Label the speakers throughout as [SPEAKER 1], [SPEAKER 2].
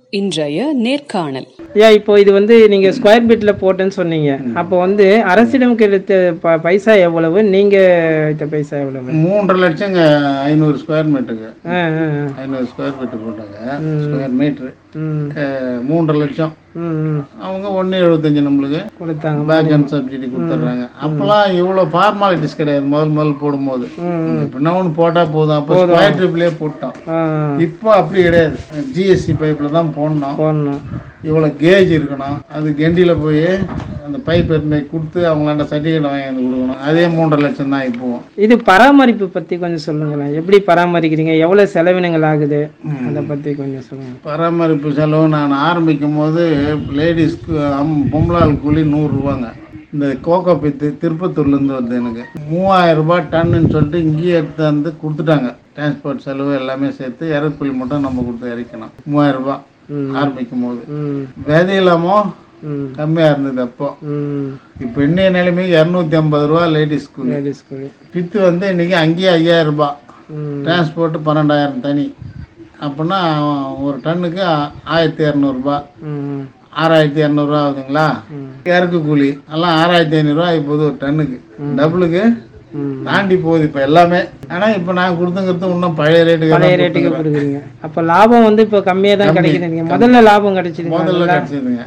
[SPEAKER 1] இன்றைய நேர்காணல்
[SPEAKER 2] ஐயா இப்போ இது வந்து நீங்க ஸ்கொயர் ஃபீட்ல போட்டேன்னு சொன்னீங்க அப்போ வந்து அரசிடம் கிடைத்த ப- பைசா எவ்வளவு நீங்க வைத்த பைசா எவ்வளவு
[SPEAKER 3] மூன்றரை லட்சங்க ஐநூறு ஸ்கொயர் மீட்டருக்கு
[SPEAKER 2] ஆ, ஆ, ஆ.
[SPEAKER 3] ஐநூறு ஸ்கொயர் ஃபீட்டு போட்டாங்க ஸ்கொயர் மீட்ரு
[SPEAKER 2] ம்,
[SPEAKER 3] மூன்றரை லட்சம்
[SPEAKER 2] ம், ம்.
[SPEAKER 3] அவங்க ஒன்று எழுபத்தஞ்சு நம்மளுக்கு
[SPEAKER 2] கொடுத்தாங்க
[SPEAKER 3] பேக் அண்ட் சப்சிடி கொடுத்துட்றாங்க அப்போல்லாம் இவ்வளோ ஃபார்மாலிட்டிஸ் கிடையாது முதல் முதல் போடும்போது இப்படின்னா ஒன்று போட்டால் போதும் அப்போ ஸ்கொயர் ட்ரிப்லேயே போட்டோம்
[SPEAKER 2] ஆ,
[SPEAKER 3] இப்போ அப்படி கிடையாது ஜிஎஸ்சி பைப்பில் தான் போடணும்
[SPEAKER 2] போடணும்
[SPEAKER 3] இவ்வளோ கேஜ் இருக்கணும் அது கெண்டியில் போய் அந்த பைப் எடுத்து கொடுத்து அவங்களாண்ட சர்டிஃபிகேட் வாங்கி வந்து கொடுக்கணும் அதே மூன்றரை லட்சம் தான் இப்போவும்
[SPEAKER 2] இது பராமரிப்பு பத்தி கொஞ்சம் சொல்லுங்களேன் எப்படி பராமரிக்கிறீங்க எவ்வளவு செலவினங்கள் ஆகுது அதை பத்தி கொஞ்சம் சொல்லுங்க
[SPEAKER 3] பராமரிப்பு செலவு நான் ஆரம்பிக்கும் போது லேடிஸ்க்கு அம் பொம்பளால் கூலி நூறுரூவாங்க இந்த கோகோ பித்து திருப்பத்தூர்லேருந்து வருது எனக்கு மூவாயிரம் ரூபாய் டன்னுன்னு சொல்லிட்டு இங்கேயே எடுத்து வந்து கொடுத்துட்டாங்க டிரான்ஸ்போர்ட் செலவு எல்லாமே சேர்த்து இறக்குக்கூலி மட்டும் நம்ம கொடுத்து இறக்கணும் மூவாயிரம் ரூபாய் ஆரம்பிக்கும் போது
[SPEAKER 2] ம்
[SPEAKER 3] விதை இல்லாமல்
[SPEAKER 2] ம்
[SPEAKER 3] கம்மியாக இருந்தது அப்போ
[SPEAKER 2] ம்
[SPEAKER 3] இப்போ இன்னைய நிலைமைக்கு இரநூத்தி ஐம்பது ரூபா லேடிஸ் கூலி
[SPEAKER 2] லேடிஸ் கூலி
[SPEAKER 3] பித்து வந்து இன்னைக்கு அங்கேயே ஐயாயிரம் ரூபாய்
[SPEAKER 2] ம்
[SPEAKER 3] டிரான்ஸ்போர்ட்டு பன்னெண்டாயிரம் தனி அப்படின்னா ஒரு டன்னுக்கு ஆ- ஆயிரத்தி இரநூறுபா
[SPEAKER 2] ம்
[SPEAKER 3] ஆறாயிரத்தி இரநூறுவா ஆகுதுங்களா இறக்கு கூலி எல்லாம் ஆறாயிரத்தி ஐநூறுரூவா இப்போது ஒரு டன்னுக்கு டபுளுக்கு
[SPEAKER 2] ம்
[SPEAKER 3] தாண்டி போகுது இப்போ எல்லாமே ஆனால் இப்போ நான் கொடுத்துங்கிறது இன்னும் பழைய ரேட்டுக்கு
[SPEAKER 2] பழைய ரேட்டுக்கு கொடுக்குறீங்க அப்போ லாபம் வந்து இப்போ கம்மியா தான் கிடைக்குதுங்க முதல்ல லாபம் கிடைச்சிது
[SPEAKER 3] முதல்ல கிடச்சிதுங்க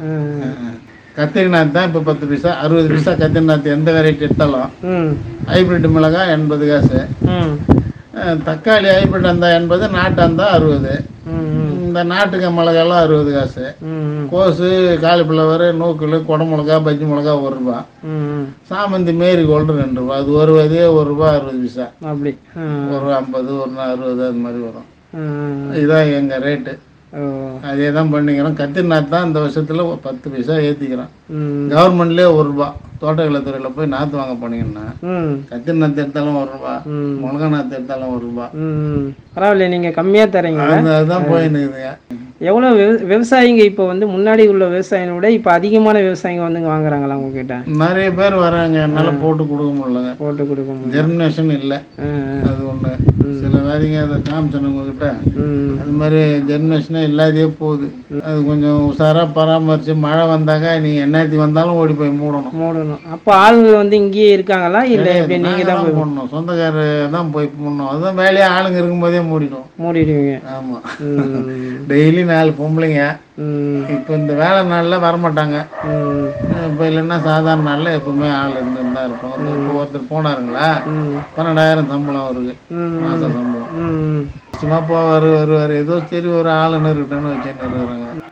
[SPEAKER 3] கத்திரிநாத் தான் இப்போ பத்து பைசா அறுபது பைசா கத்திரிநாத் எந்த வெரைட்டி எடுத்தாலும்
[SPEAKER 2] ம்
[SPEAKER 3] ஹைப்ரிட் மிளகாய் எண்பது காசு
[SPEAKER 2] ம்
[SPEAKER 3] அஹ் தக்காளி ஹைப்ரிட் இருந்தால் எண்பது நாட்டு இருந்தால் அறுபது
[SPEAKER 2] ம்
[SPEAKER 3] இந்த நாட்டுக்கு மிளகாலாம் அறுபது காசு
[SPEAKER 2] ம்
[SPEAKER 3] கோஸு காலிஃப்ளவர் நூக்கல் குடை மிளகா பஜ்ஜி மிளகா ஒரு ரூபா
[SPEAKER 2] ம்
[SPEAKER 3] சாமந்தி மேரி கோல்டு ரெண்டு ரூபா அது ஒரு விதையே ஒரு ரூபா அறுபது பைசா
[SPEAKER 2] அப்படி ஆ
[SPEAKER 3] ஒரு ஐம்பது ஒரு அறுபது அது மாதிரி வரும்
[SPEAKER 2] ஆ.
[SPEAKER 3] இதுதான் எங்கள் ரேட்டு
[SPEAKER 2] ஓ
[SPEAKER 3] அதே தான் பண்ணிக்கிறோம் கத்திரிநாத் தான் இந்த வருஷத்தில் பத்து பைசா ஏற்றிக்கிறோம்
[SPEAKER 2] ம்
[SPEAKER 3] கவர்மெண்ட்லேயே ஒரு ரூபா தோட்டக்கலைத்துறையில் போய் நாற்று வாங்க போனீங்கன்னா
[SPEAKER 2] ம்
[SPEAKER 3] கத்திரி நாற்று எடுத்தாலும் ஒரு ரூபா
[SPEAKER 2] ம்.
[SPEAKER 3] மிளகா நாற்று எடுத்தாலும் ஒரு ரூபா
[SPEAKER 2] ம் பரவாயில்ல நீங்க கம்மியா தரீங்க
[SPEAKER 3] அது அதுதான் போயின்னுக்குதுங்க
[SPEAKER 2] எவ்வளோ விவ- விவசாயிங்க இப்போ வந்து முன்னாடி உள்ள விவசாயிகளை விட இப்போ அதிகமான விவசாயிங்க வந்து இங்க வாங்குறாங்களா உங்ககிட்ட
[SPEAKER 3] நிறைய பேர் வராங்க என்னால் போட்டு கொடுக்க முடியலங்க
[SPEAKER 2] போட்டு கொடுக்க முடியும்
[SPEAKER 3] ஜெர்மினேஷன் இல்லை
[SPEAKER 2] ஆ, ஆ.
[SPEAKER 3] அது ஒன்று சில வேலைங்க அதை காமிச்சேன் உங்ககிட்ட
[SPEAKER 2] ம்
[SPEAKER 3] அது மாதிரி ஜெர்மினேஷனே இல்லாதே போகுது அது கொஞ்சம் உஷாராக பராமரித்து மழை வந்தாக்கா நீங்கள் என்னாத்தி வந்தாலும் ஓடி போய் மூடணும்
[SPEAKER 2] மூடணும் அப்போ ஆளுங்க வந்து இங்கேயே இருக்காங்களா இல்லை எப்படி நீங்க
[SPEAKER 3] நாங்கள்
[SPEAKER 2] தான்
[SPEAKER 3] தான் போடணும் சொந்தக்காரர் தான் போய் மூடணும் அதுதான் வேலையே ஆளுங்க இருக்கும்போதே மூடிடும்
[SPEAKER 2] மூடிடுவீங்க
[SPEAKER 3] ஆமாம்
[SPEAKER 2] ம்
[SPEAKER 3] டெய்லி நாலு பொம்பளைங்க
[SPEAKER 2] ம்
[SPEAKER 3] இப்போ இந்த வேலை நாளில் வரமாட்டாங்க
[SPEAKER 2] ம்
[SPEAKER 3] இப்போ இல்லைன்னா சாதாரண நாளில் எப்பவுமே ஆள் இருந்துட்டு தான் இருப்போம் இப்போ ஒருத்தர் போனாருங்களா
[SPEAKER 2] ம்
[SPEAKER 3] பன்னெண்டாயிரம் சம்பளம் அவருக்கு
[SPEAKER 2] ம்
[SPEAKER 3] மாத சம்பளம்
[SPEAKER 2] ம்
[SPEAKER 3] சும்மா போவார் வருவார் ஏதோ சரி ஒரு ஆளுன்னு இருக்கட்டும்னு வச்சுட்டு இருக்கிறாங்க